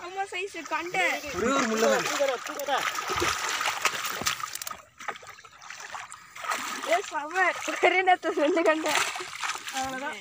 செம சைஸ் கண்டை ஒரே ஒரு முள்ள ஏ செம ஒரே நேரத்தில் ரெண்டு கண்டை அவ்வளோதான்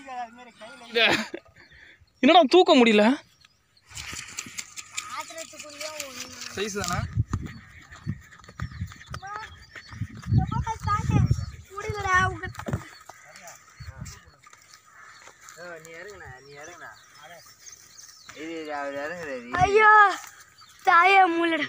என்னடா தூக்க முடியல சைஸ் தானே முடியலடா உங்க நீ இறங்குண்ணா நீ இறங்குண்ணா இது இது அவர் இறங்குறாரு ஐயோ தாயே மூலடா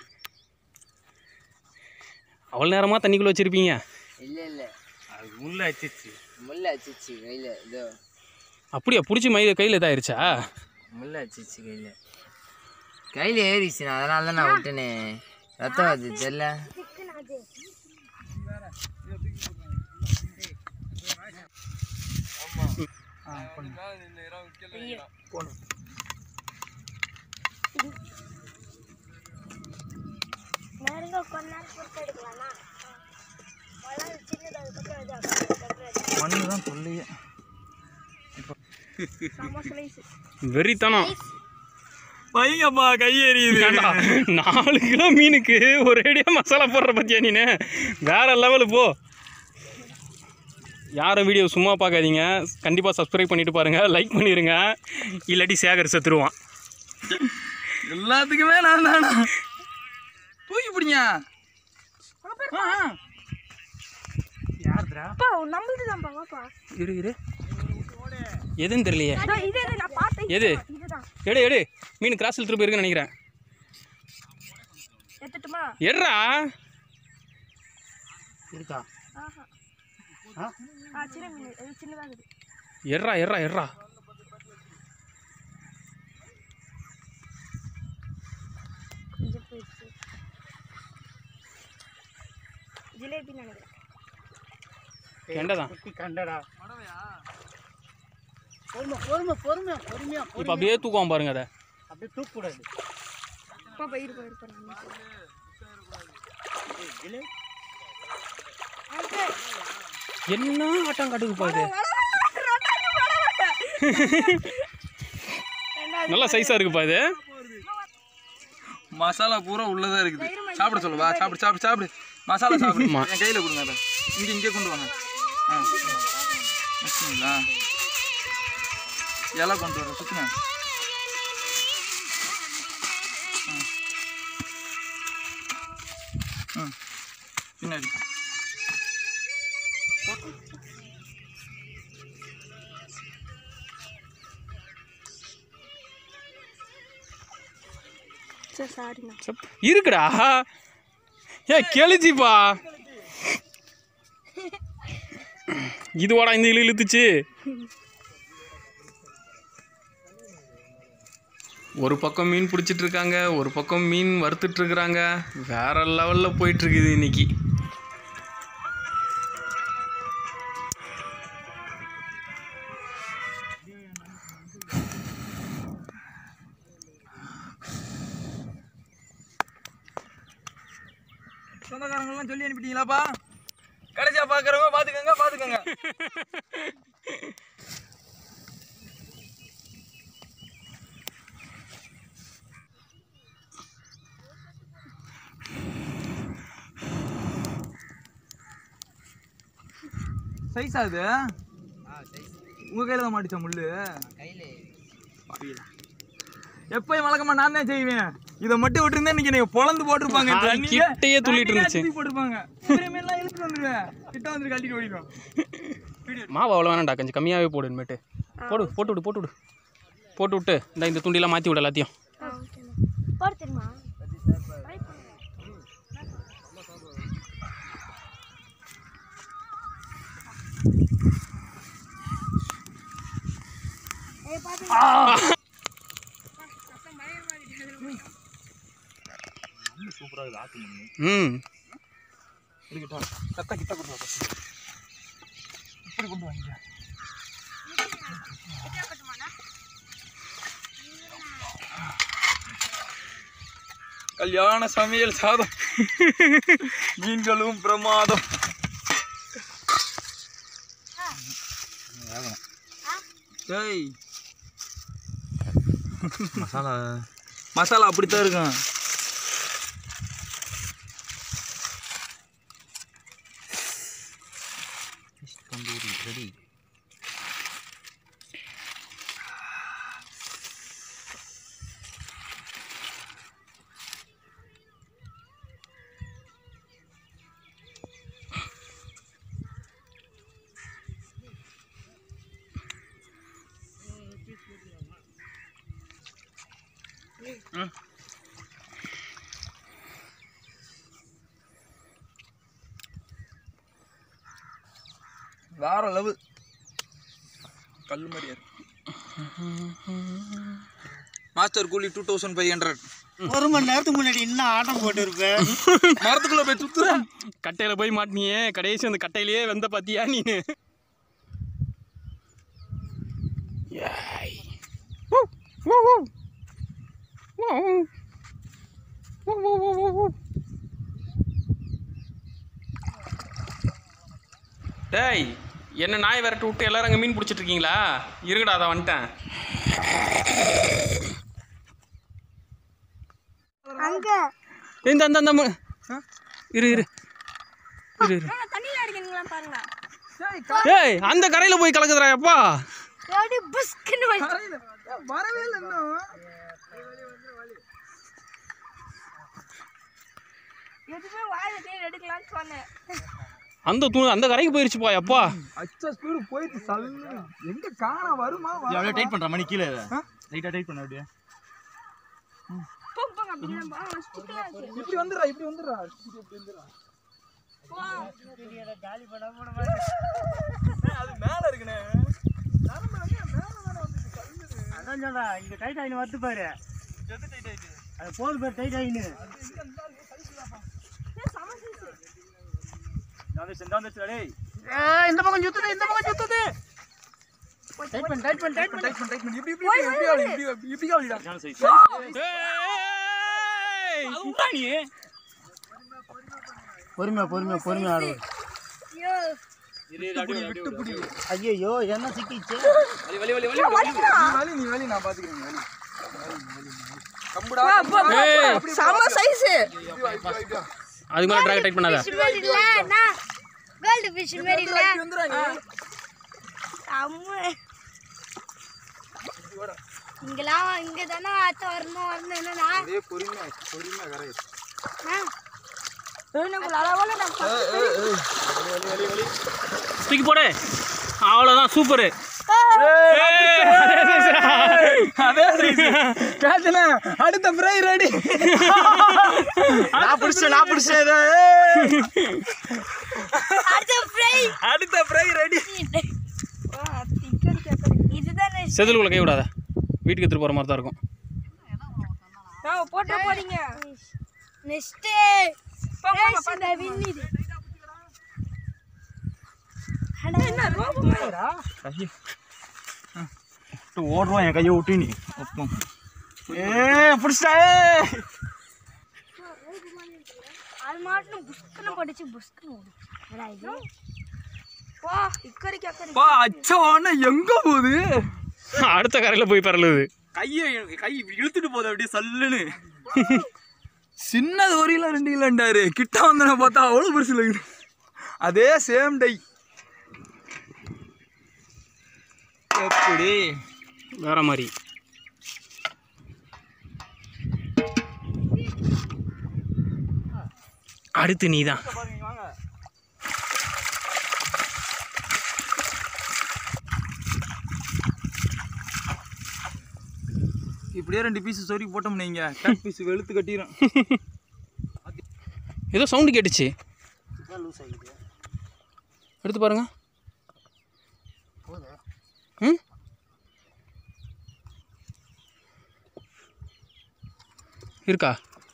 அவ்வளோ நேரமாக தண்ணிக்குள்ளே வச்சுருப்பீங்க இல்ல இல்ல அது முள்ள அச்சிச்சு முள்ள அச்சிச்சு கையில இதோ அப்படியா பிடிச்சி மை கையில் இதாயிருச்சா முள்ள அச்சிச்சு கையில கையில ஏறிச்சு நான் அதனால தான் நான் விட்டேனே ரத்தம் வருது தெரியல நேரங்க கொஞ்ச நேரம் பொறுத்து எடுக்கலாம்னா வளர்ந்து சின்னது அதுக்கப்புறம் இது அதுக்கப்புறம் மண்ணு தான் சொல்லியே இது. செம slice. வெறித்தனம் பையங்கப்பா கை எறியுது ஏன்டா, நாலு கிலோ மீனுக்கு ஒரேடியாக மசாலா போடுற பத்தியா நீனு வேற லெவலு போ யாரும் வீடியோ சும்மா பார்க்காதீங்க கண்டிப்பாக சப்ஸ்கிரைப் பண்ணிட்டு பாருங்க லைக் பண்ணிடுங்க இல்லாட்டி சேகர் செத்துருவான் எல்லாத்துக்குமே நான் தானா தூக்கி பிடிங்க யாருடா அப்பா நம்மளுது தான்ப்பா வாப்பா இரு இரு எதுன்னு தெரியலையே இதோ இது இது நான் பார்த்தேன் எது? இதுதான் எடு எடு மீன் கிராஸ் திருப்பி இருக்குன்னு நினைக்கிறேன் எடுத்துட்டுமா எட்ரா இருக்கா ஆஹா ஆ சின்ன மீன் இது சின்னதாக இருக்குது எட்ரா எட்ரா எட்ரா கொஞ்சம் போயிடுச்சு ஜிலேபி நினைக்கிறேன் கெண்டதான் கண்டடா பொறுமை பொறுமை பொறுமையா பொறுமையா இப்போ அப்படியே தூக்குவான் பாருங்க அதை அப்படியே தூக்க கூடாது பாப்பா இரு போயிரு போகிறேன் என்ன ஆட்டம் காட்டுது பாரு நல்லா சைஸாக இருக்குப்பா இது மசாலா பூரா உள்ளதா இருக்குது சாப்பிட சொல்லுவா சாப்பிடு சாப்பிடு சாப்பிடு மசாலா சாப்பிடு ஆமா. என் கையில கொடுங்க அதை இங்க இங்கே கொண்டு வாங்க ஆ வச்சுங்களா இலை கொண்டு வர சுத்துங்க ம் பின்னாடி சரி சாரிண்ணா சப். இருக்குடா ஏ கெளிச்சிப்பா இதுவாடா இந்த இழு இழுத்துச்சு ஒரு பக்கம் மீன் பிடிச்சிட்டு இருக்காங்க ஒரு பக்கம் மீன் வறுத்துட்டு இருக்கிறாங்க வேற லெவல்ல போயிட்டு இருக்குது இன்னைக்கு சொந்தக்காரங்களாம் சொல்லி அனுப்பிட்டீங்களாப்பா கடைசியா பாக்குறவங்க பாத்துக்கோங்க பாத்துக்கோங்க சைஸ் ஆகுது உங்க கையில தான் மாட்டிச்சா முள்ளு கையில எப்பயும் வழக்கமா நான் தான் செய்வேன் இதை மட்டும் விட்டுருந்தா இன்னைக்கு நீங்க பொழந்து போட்டிருப்பாங்க அது தண்ணியே- கிட்டயே துள்ளிட்டு தண்ணியே இருந்துச்சு. தூக்கி போட்டிருப்பாங்க இவரே மேலாம் இழுத்து வந்துருவேன் கிட்ட வந்து கட்டிட்டு ஓடிடும் மாவு அவ்வளோ வேணாம்டா கொஞ்சம் கம்மியாகவே போடு இனிமேட்டு போடு போட்டு விடு போட்டு விடு போட்டு விட்டு இந்த இந்த துண்டியெல்லாம் மாற்றி விடு எல்லாத்தையும் ஆ ஓகேண்ணா போட தெரியுமா ட்ரை பண்ணு ஏய் பாத்து ம் இருக்கட்டும் கத்த கிட்ட கொடுங்க first. இப்படி கொண்டு வாங்க கல்யாண சமையல் சாதம் மீன்களும் பிரமாதம் ஏய் மசாலா மசாலா அப்படித்தான் இருக்கும் வேற லெவல் கல் மாதிரியா இருக்கு மாஸ்டர் கூலி டூ தௌசண்ட் ஃபைவ் ஹண்ட்ரட் ஒரு மணி நேரத்துக்கு முன்னாடி இன்னும் ஆட்டம் போட்டு இருப்பேன் மரத்துக்குள்ள போய் சுத்துறேன் கட்டையில் போய் மாட்டினியே கடைசி அந்த கட்டையிலேயே வந்த பார்த்தியா நீ டேய் என்ன நாய் விரட்டி விட்டு எல்லாரும் அங்கே மீன் பிடிச்சிட்டு இருக்கீங்களா இருங்கடா அதை வந்துட்டேன் அங்க இந்த அந்த அந்த மு- இரு இரு இரு இரு ஆ, தண்ணியில அடிக்கிறீங்களா பாருங்க ஏய் அந்த கரையில் போய் கலக்குதுடா அப்பா எப்படி புஸ்க்குன்னு வந்து வரவே இல்லை இன்னும் எதுவுமே வாயில தேடி எடுக்கலாம்னு சொன்னேன் அந்த தூ அந்த கரைக்கு போயிருச்சுப்பா அப்பா அச்சா ஸ்பீடு போயிட்டு சல்லு எங்க காணா வருமா அப்படியே டைட் பண்ற மணி கீழே லைட்டா டைட் பண்ண அப்படியே போங்க போங்க அப்படிலாம் போங்க ஸ்டிக்கெல்லாம் இருக்கு இப்படி வந்துடுறா இப்படி வந்துடுறா இப்படி வந்துடுறா அது மேல இருக்குண்ணே அதான் சொல்றா இங்க டைட் ஆயினு வந்து பாரு அது போது பாரு டைட் ஆயினு இந்த பக்கம் சுத்துது இந்த பக்கம் சுத்துது டைட் பண்ணு டைட் பண்ணு டைட் பண்ணு டைட் பண்ணு டைட் பண்ணு இப்படி இப்படி இப்படி இப்படி ஆளு, இப்படி இப்படி இப்படி ஆளுடா ஏய்! பொறுமையா பொறுமையா பொறுமையா ஆடு ஐயோ விட்டு புடி ஐயோ என்ன சிக்கிச்சு நீ வலி நீ வலி நான் பாத்துக்கிறேன் நீ வலி கம்புடா ஏய்! செம சைஸ் அதுக்கு மேலே ட்ராக் டைட் பண்ணாத ஃபிஷ் மாதிரி இல்ல நான் கோல்டு ஃபிஷ் மாதிரி இல்ல வந்துடுறா நீ அம்மா இங்கெல்லாம் இங்க தானே ஆத்த வரணும் வரணும் என்னன்னா அதே பொறுமையா பொறுமையா கரை தூக்கி போடு அவ்வளோதான் சூப்பரு அதே கேட்டன அடுத்த ஃப்ரை ரெடி நான் பிடிச்சேன் நான் பிடிச்சேன் அடுத்த ஃப்ரை அடுத்த ஃப்ரை ரெடி இதுதானே செதிலுக்குள்ள கை விடாத வீட்டுக்கு எடுத்துட்டு போகிற மாதிரி தான் இருக்கும் போட்டு போறீங்க நெக்ஸ்ட் இந்த வின்னிது ஓடுவான் என் கையை விட்டு நீ ஏ பிடிச்சா அது மாட்டும் புஷ்குன்னு படிச்சு புஷ்குன்னு ஓடும் இது வா இக்கரைக்கு அக்கறைக்கு பா அச்சவான எங்க போகுது அடுத்த கரையில் போய் பரலுது கையை கை இழுத்துட்டு போகுது அப்படியே சல்லுன்னு சின்னது ஒரு கிலோ ரெண்டு கிலோண்டாரு கிட்ட வந்தன பார்த்தா அவ்வளோ பெருசு இருக்குது அதே சேம் டை எப்படி வேற மாதிரி அடுத்து நீ தான் இப்படியே ரெண்டு பீஸ் சொறி போட்டோம் நீங்க டேக் பீஸ் வெளுத்து கட்டிடும் ஏதோ சவுண்டு கேட்டுச்சு எடுத்து பாருங்க ம் இருக்கா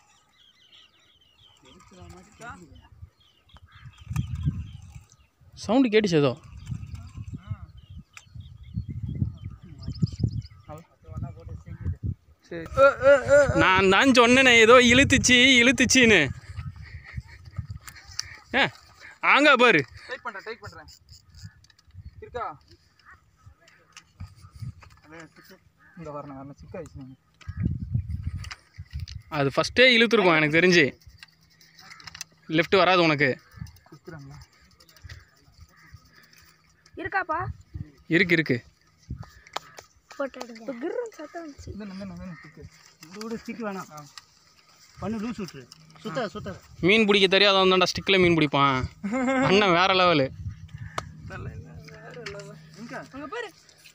சவுண்டு கேட்டுச்சு ஏதோ சரி நான் தான் சொன்னேனே ஏதோ இழுத்துச்சு இழுத்துச்சின்னு ஏ ஆங்க பாரு டைட் பண்றேன் டைட் பண்றேன் இருக்கா இங்க வரணும் வரணும் சிக்க ஆயிடுச்சு அது ஃபஸ்ட்டே இழுத்துருக்கும் எனக்கு தெரிஞ்சு லெஃப்ட் வராது உனக்கு குத்துறாங்களா இருக்காப்பா இருக்கு இருக்கு போட்டோ எடுங்க இப்போ கிர்ன்னு சத்தம் வந்துச்சு இந்த நம்ம நம்ம குத்து விடு விடு ஸ்டிக் வேணாம் பண்ணு லூஸ் விட்டுரு சுத்த சுத்த மீன் பிடிக்க தெரியாதவன் தான்டா ஸ்டிக்கில் மீன் பிடிப்பான் அண்ணன் வேற லெவலு அங்கே பாரு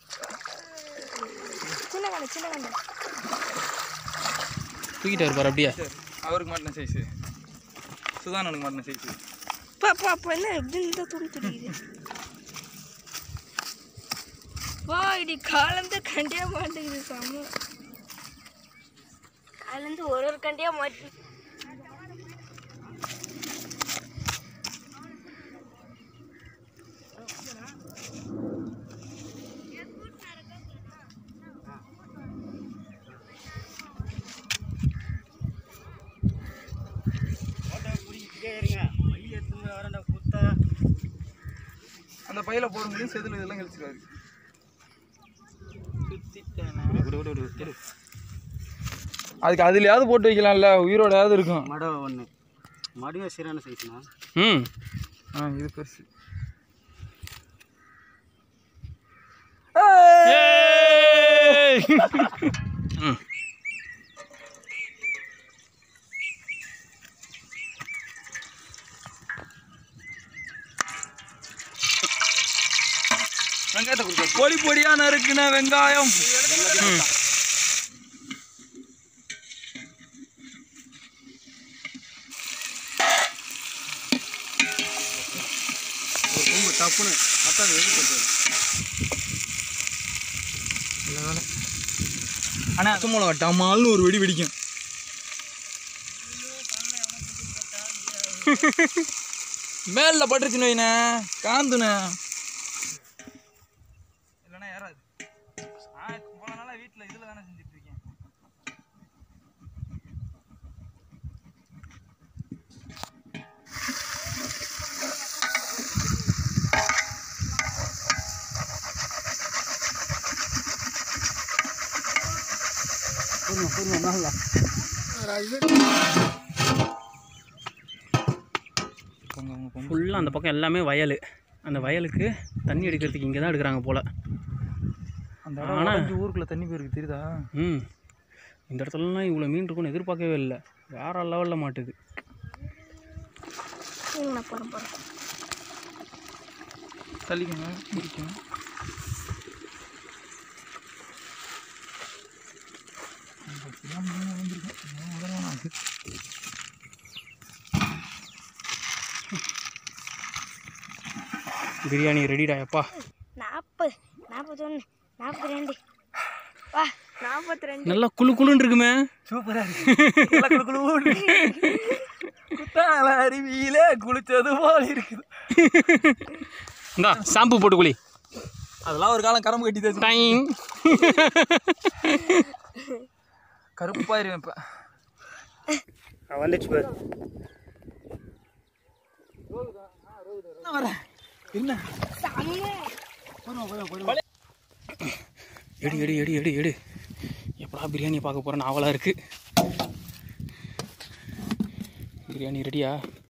சின்ன கண்ணு சின்ன கண்ணு தூக்கிட்டு இருப்பார் அப்படியே சரி அவருக்கு மாட்டின சைஸு சுதானனுக்கு மாட்டின சைஸு பா பா அப்போ என்ன எப்படி இந்த துணி துடிக்குது வா இடி காலந்து கண்டியா மாட்டேங்குது சாமி காலந்து ஒரு ஒரு கண்டியா மாட்டி பிடிக்கிட்டே இருங்க வழி எடுத்துங்க வரேன்டா குத்தா அந்த பையில போடுங்களையும் செதில் இதெல்லாம் கழிச்சிருவாரு அதுக்கு அதுலயாவது போட்டு வைக்கலாம்ல உயிரோடையாவது இருக்கும் மடவை ஒன்று மடிவை சரியான சைஸ்ண்ணா ம் ஆ இது பெருசு ஏய்! ம் வெங்காயத்தை கொடுக்க பொடி பொடியா நறுக்குன வெங்காயம் ம் ஒரு கொம்பு டப்புன்னு பத்தாவது வெடி போட்டு அண்ணா சும்மா டமால்னு ஒரு வெடி வெடிக்கும் மேல பட்டுருச்சுன்னு வைண்ணே காந்துண்ணே இல்லைன்னா ஏறாது நான் போன நாளா வீட்டில் இதில் தானே செஞ்சுட்டு இருக்கேன் பொறுமை பொறுமை நல்லா பொங்க பொங்க பொங்க ஃபுல்லாக அந்த பக்கம் எல்லாமே வயல் அந்த வயலுக்கு தண்ணி எடுக்கிறதுக்கு இங்கே தான் எடுக்கிறாங்க போல் அந்த இடம் ஆனா- உடைஞ்சு ஊருக்குள்ள தண்ணி போயிருக்கு தெரியுதா ம் இந்த இடத்துலலாம் இவ்வளோ மீன் இருக்கும்னு எதிர்பார்க்கவே இல்லை வேற லெவலில் மாட்டுது நான் போகிறேன் போகிறேன் தள்ளிக்கங்க பிடிக்கும் பிரியாணி ரெடிடா எப்பா நாற்பது நாற்பத்தொன்று நாற்பத்தி ரெண்டு வா நாற்பத்தி ரெண்டு நல்லா குளு குளுன்னு இருக்குமே சூப்பரா இருக்கு குத்தால அருவியில குளிச்சது போல இருக்குது இந்தா ஷாம்பு போட்டு குளி அதெல்லாம் ஒரு காலம் கரம்பு கட்டி தேய்ச்சி டைம் கருப்பாயிருவேன் இப்ப வந்துச்சு பாரு என்ன வர என்ன எடு எடு எடு எடு எடு எப்படா பிரியாணி பார்க்க போகிறேன்னு ஆவலாக இருக்குது பிரியாணி ரெடியா